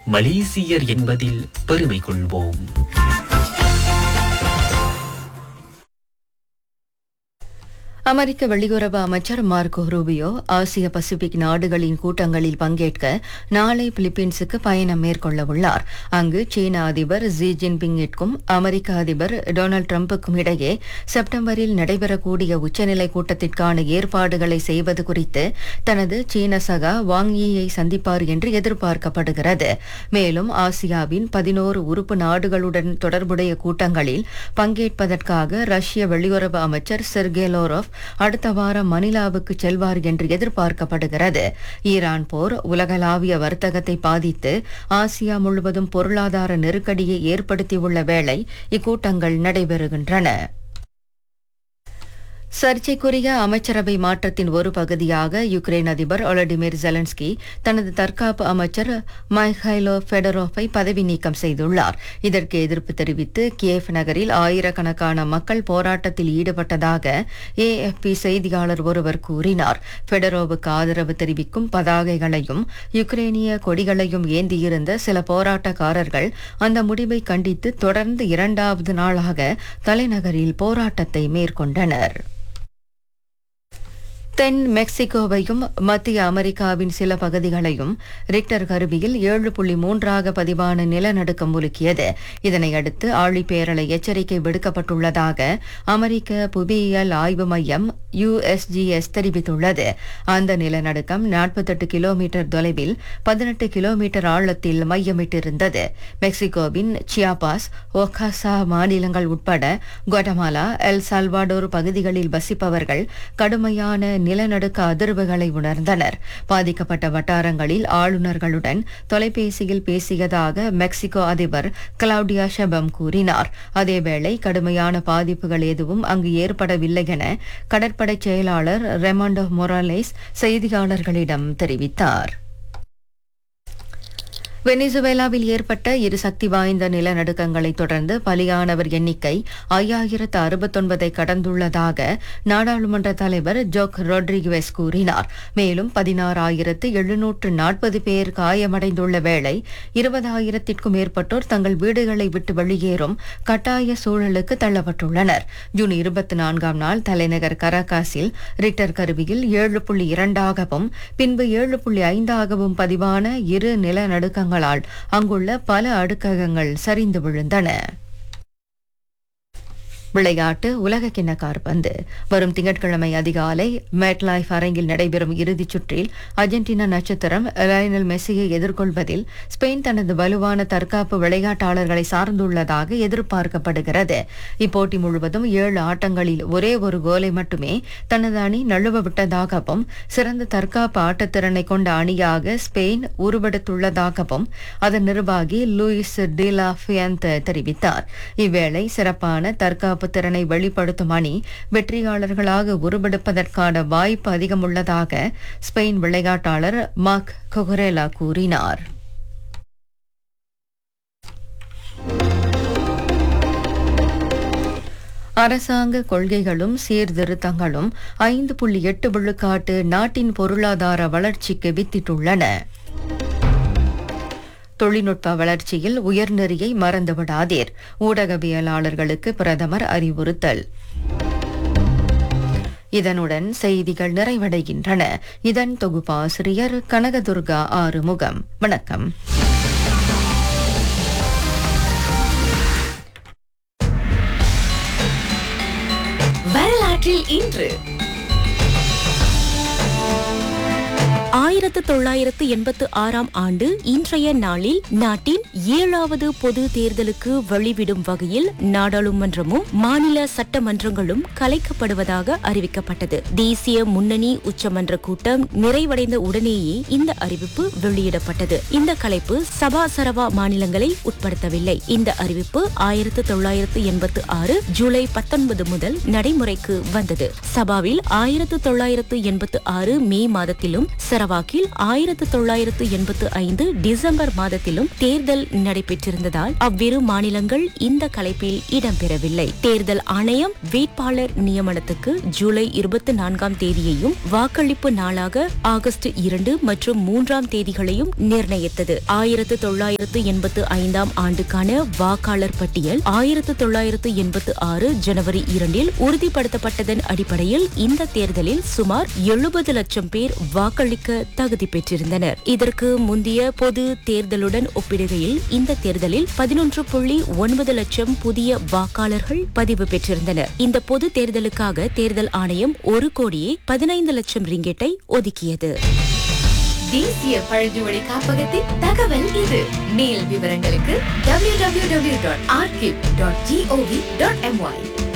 மலேசியர் என்பதில் பெருமை கொள்வோம் அமெரிக்க வெளியுறவு அமைச்சர் மார்கோ ரூபியோ ஆசிய பசிபிக் நாடுகளின் கூட்டங்களில் பங்கேற்க நாளை பிலிப்பீன்ஸுக்கு பயணம் மேற்கொள்ள உள்ளார் அங்கு சீன அதிபர் ஜி ஜின்பிங்கிற்கும் அமெரிக்க அதிபர் டொனால்டு டிரம்புக்கும் இடையே செப்டம்பரில் நடைபெறக்கூடிய உச்சநிலை கூட்டத்திற்கான ஏற்பாடுகளை செய்வது குறித்து தனது சீன சகா வாங் யீயை சந்திப்பார் என்று எதிர்பார்க்கப்படுகிறது மேலும் ஆசியாவின் பதினோரு உறுப்பு நாடுகளுடன் தொடர்புடைய கூட்டங்களில் பங்கேற்பதற்காக ரஷ்ய வெளியுறவு அமைச்சர் செர்கே லோரோவ் அடுத்த வாரம் மணிலாவுக்கு செல்வார் என்று எதிர்பார்க்கப்படுகிறது ஈரான் போர் உலகளாவிய வர்த்தகத்தை பாதித்து ஆசியா முழுவதும் பொருளாதார நெருக்கடியை ஏற்படுத்தியுள்ள வேளை இக்கூட்டங்கள் நடைபெறுகின்றன சர்ச்சைக்குரிய அமைச்சரவை மாற்றத்தின் ஒரு பகுதியாக யுக்ரைன் அதிபர் ஒலடிமிர் ஜெலன்ஸ்கி தனது தற்காப்பு அமைச்சர் மைஹைலோ ஃபெடரோவை பதவி நீக்கம் செய்துள்ளார் இதற்கு எதிர்ப்பு தெரிவித்து கியேவ் நகரில் ஆயிரக்கணக்கான மக்கள் போராட்டத்தில் ஈடுபட்டதாக ஏஎஃப்பி செய்தியாளர் ஒருவர் கூறினார் ஃபெடரோவுக்கு ஆதரவு தெரிவிக்கும் பதாகைகளையும் யுக்ரேனிய கொடிகளையும் ஏந்தியிருந்த சில போராட்டக்காரர்கள் அந்த முடிவை கண்டித்து தொடர்ந்து இரண்டாவது நாளாக தலைநகரில் போராட்டத்தை மேற்கொண்டனர் தென் மெக்சிகோவையும் மத்திய அமெரிக்காவின் சில பகுதிகளையும் ரிக்டர் கருவியில் ஏழு புள்ளி மூன்றாக பதிவான நிலநடுக்கம் உலுக்கியது இதனையடுத்து ஆழிப்பேரலை எச்சரிக்கை விடுக்கப்பட்டுள்ளதாக அமெரிக்க புவியியல் ஆய்வு மையம் யுஎஸ்ஜிஎஸ் தெரிவித்துள்ளது அந்த நிலநடுக்கம் நாற்பத்தெட்டு கிலோமீட்டர் தொலைவில் பதினெட்டு கிலோமீட்டர் ஆழத்தில் மையமிட்டிருந்தது மெக்சிகோவின் சியாபாஸ் ஒகாசா மாநிலங்கள் உட்பட குவடமாலா எல் சால்வாடோர் பகுதிகளில் வசிப்பவர்கள் கடுமையான நிலநடுக்க அதிர்வுகளை உணர்ந்தனர் பாதிக்கப்பட்ட வட்டாரங்களில் ஆளுநர்களுடன் தொலைபேசியில் பேசியதாக மெக்சிகோ அதிபர் கிளவுடியா ஷெபம் கூறினார் அதேவேளை கடுமையான பாதிப்புகள் எதுவும் அங்கு ஏற்படவில்லை என கடற்படை செயலாளர் ரெமாண்டோ மொராலேஸ் செய்தியாளர்களிடம் தெரிவித்தார் வெனிசுவேலாவில் ஏற்பட்ட இரு சக்தி வாய்ந்த நிலநடுக்கங்களை தொடர்ந்து பலியானவர் எண்ணிக்கை ஐயாயிரத்து அறுபத்தொன்பதை கடந்துள்ளதாக நாடாளுமன்ற தலைவர் ஜோக் ரொட்ரிகுவெஸ் கூறினார் மேலும் பதினாறாயிரத்து எழுநூற்று நாற்பது பேர் காயமடைந்துள்ள வேளை இருபதாயிரத்திற்கும் மேற்பட்டோர் தங்கள் வீடுகளை விட்டு வெளியேறும் கட்டாய சூழலுக்கு தள்ளப்பட்டுள்ளனர் ஜூன் இருபத்தி நான்காம் நாள் தலைநகர் கராகாஸில் ரிக்டர் கருவியில் ஏழு புள்ளி இரண்டாகவும் பின்பு ஏழு புள்ளி ஐந்தாகவும் பதிவான இரு நிலநடுக்கங்களால் அங்குள்ள பல அடுக்ககங்கள் சரிந்து விழுந்தன விளையாட்டு உலகக்கிண்ண காற்பந்து வரும் திங்கட்கிழமை அதிகாலை மேட்லைஃப் அரங்கில் நடைபெறும் இறுதிச் சுற்றில் அர்ஜென்டினா நட்சத்திரம் லயனல் மெஸ்ஸியை எதிர்கொள்வதில் ஸ்பெயின் தனது வலுவான தற்காப்பு விளையாட்டாளர்களை சார்ந்துள்ளதாக எதிர்பார்க்கப்படுகிறது இப்போட்டி முழுவதும் ஏழு ஆட்டங்களில் ஒரே ஒரு கோலை மட்டுமே தனது அணி நழுவ விட்டதாகவும் சிறந்த தற்காப்பு ஆட்டத்திறனை கொண்ட அணியாக ஸ்பெயின் உருவெடுத்துள்ளதாகவும் அதன் நிர்வாகி லூயிஸ் டிலா ஃபியந்த் தெரிவித்தார் இவ்வேளை சிறப்பான தற்காப்பு திறனை வெளிப்படுத்தும் அணி வெற்றியாளர்களாக உருவெடுப்பதற்கான வாய்ப்பு அதிகம் உள்ளதாக ஸ்பெயின் விளையாட்டாளர் மார்க் கொகுரேலா கூறினார் அரசாங்க கொள்கைகளும் சீர்திருத்தங்களும் ஐந்து புள்ளி எட்டு விழுக்காட்டு நாட்டின் பொருளாதார வளர்ச்சிக்கு வித்திட்டுள்ளன தொழில்நுட்ப வளர்ச்சியில் உயர்நெறியை மறந்துவிடாதீர் ஊடகவியலாளர்களுக்கு பிரதமர் அறிவுறுத்தல் இதனுடன் செய்திகள் நிறைவடைகின்றன இதன் தொகுப்பாசிரியர் கனகதுர்கா ஆறுமுகம் வணக்கம் வரலாற்றில் இன்று ஆயிரத்து தொள்ளாயிரத்து எண்பத்து ஆறாம் ஆண்டு இன்றைய நாளில் நாட்டின் ஏழாவது பொது தேர்தலுக்கு வழிவிடும் வகையில் நாடாளுமன்றமும் மாநில சட்டமன்றங்களும் கலைக்கப்படுவதாக அறிவிக்கப்பட்டது தேசிய முன்னணி உச்சமன்ற கூட்டம் நிறைவடைந்த உடனேயே இந்த அறிவிப்பு வெளியிடப்பட்டது இந்த கலைப்பு சபா சரவா மாநிலங்களை உட்படுத்தவில்லை இந்த அறிவிப்பு ஆயிரத்து தொள்ளாயிரத்து எண்பத்து ஆறு ஜூலை பத்தொன்பது முதல் நடைமுறைக்கு வந்தது சபாவில் ஆயிரத்து தொள்ளாயிரத்து எண்பத்து ஆறு மே மாதத்திலும் சரவாக்கில் ஈராக்கில் ஆயிரத்து தொள்ளாயிரத்து எண்பத்து ஐந்து டிசம்பர் மாதத்திலும் தேர்தல் நடைபெற்றிருந்ததால் அவ்விரு மாநிலங்கள் இந்த கலைப்பில் இடம்பெறவில்லை தேர்தல் ஆணையம் வேட்பாளர் நியமனத்துக்கு ஜூலை இருபத்தி நான்காம் தேதியையும் வாக்களிப்பு நாளாக ஆகஸ்ட் இரண்டு மற்றும் மூன்றாம் தேதிகளையும் நிர்ணயித்தது ஆயிரத்து தொள்ளாயிரத்து எண்பத்து ஐந்தாம் ஆண்டுக்கான வாக்காளர் பட்டியல் ஆயிரத்து தொள்ளாயிரத்து எண்பத்து ஆறு ஜனவரி இரண்டில் உறுதிப்படுத்தப்பட்டதன் அடிப்படையில் இந்த தேர்தலில் சுமார் எழுபது லட்சம் பேர் வாக்களிக்க தகுதி பெற்றிருந்தனர் இதற்கு முந்தைய பொது தேர்தலுடன் ஒப்பிடுகையில் இந்த தேர்தலில் பதினொன்று புள்ளி ஒன்பது லட்சம் புதிய வாக்காளர்கள் பதிவு பெற்றிருந்தனர் இந்த பொது தேர்தலுக்காக தேர்தல் ஆணையம் ஒரு கோடியே பதினைந்து லட்சம் ரிங்கெட்டை ஒதுக்கியது தேசிய பழங்குடி காப்பகத்தின் தகவல் இது மேல் விவரங்களுக்கு www.archive.gov.my